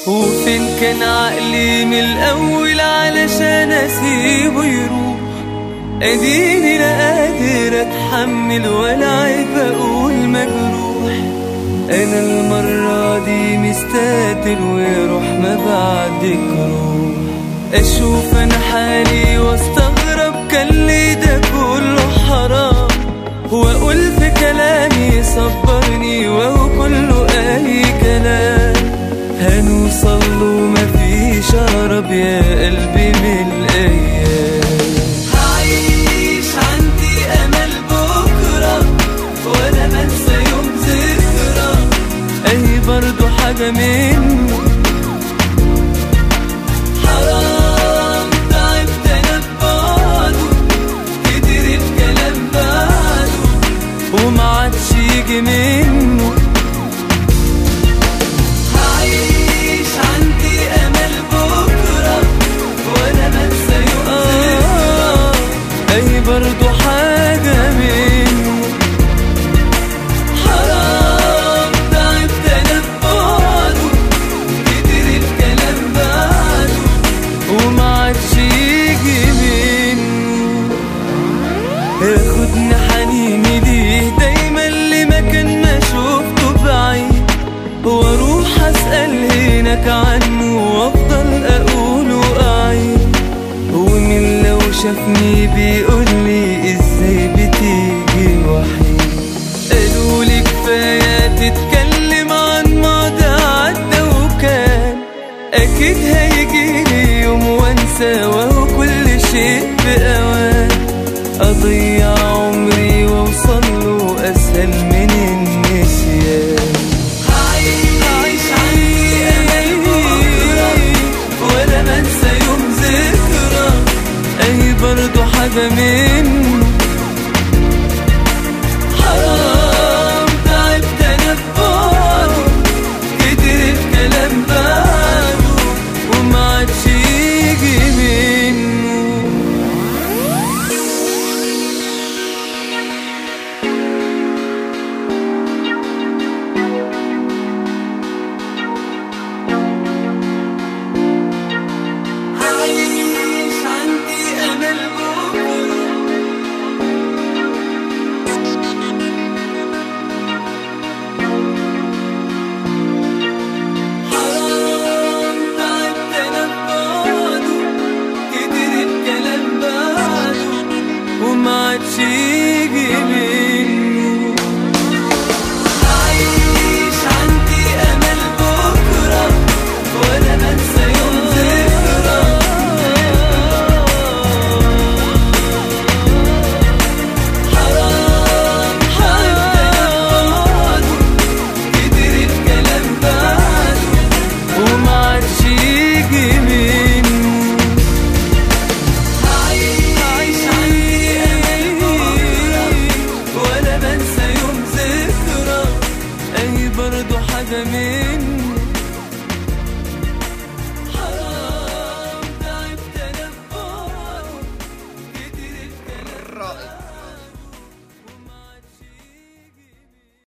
وفين كان عقلي من الأول علشان أسيبه يروح أديني لا قادر أتحمل ولا عيب أقول مجروح أنا المرة دي مستقتل ويروح ما بعدك روح أشوف أنا حالي واستغرب كان لي ده كله حرام وأقول في كلامي صبرني وهو كله أي كلام هنوصل له مفيش أقرب يا قلبي من الأيام هعيش عندي أمل بكرة ولا بنسى يوم ذكرى أي برضو حاجة منه حرام تعبت أنا ببعده كتير الكلام بعده وما عادش يجي منه هعيش عندي امل بكره وانا بنسى يوم ذكرى اي برضو حاجه منه حرام تعبت انا ببعده كتير الكلام بعده وما عادش يجي منه ياخدني حنيني ليه دايما لمكان ما شفته بعيد واروح اسال هناك عنه وافضل اقول واعيد ومين لو شافني بيقول لي ازاي بتيجي وحيد قالوا لي كفايه تتكلم عن ماضي عدى وكان اكيد هيجي لي يوم وانسى وهو كل شيء باوان اضيع عمري واوصل له اسهل من النسيان هعيش عندي امل بكره ولا بنسى يوم ذكرى اي برضو حاجه منه حرام تعبت انا ببعده كتير الكلام بعده وما عادش يجي منه عايش عندي امل بكره حرام تعبت انا ببعده كتير الكلام بعده وما عادش يجي منه عايش عندي امل بكره ولا بنسى يوم ذكرى حرام حتى نبعده كتير الكلام بعده وما عادش يجي منه عايش عندي امل بكره ولا بنسى يوم ذكرى اي برضو حاجه منه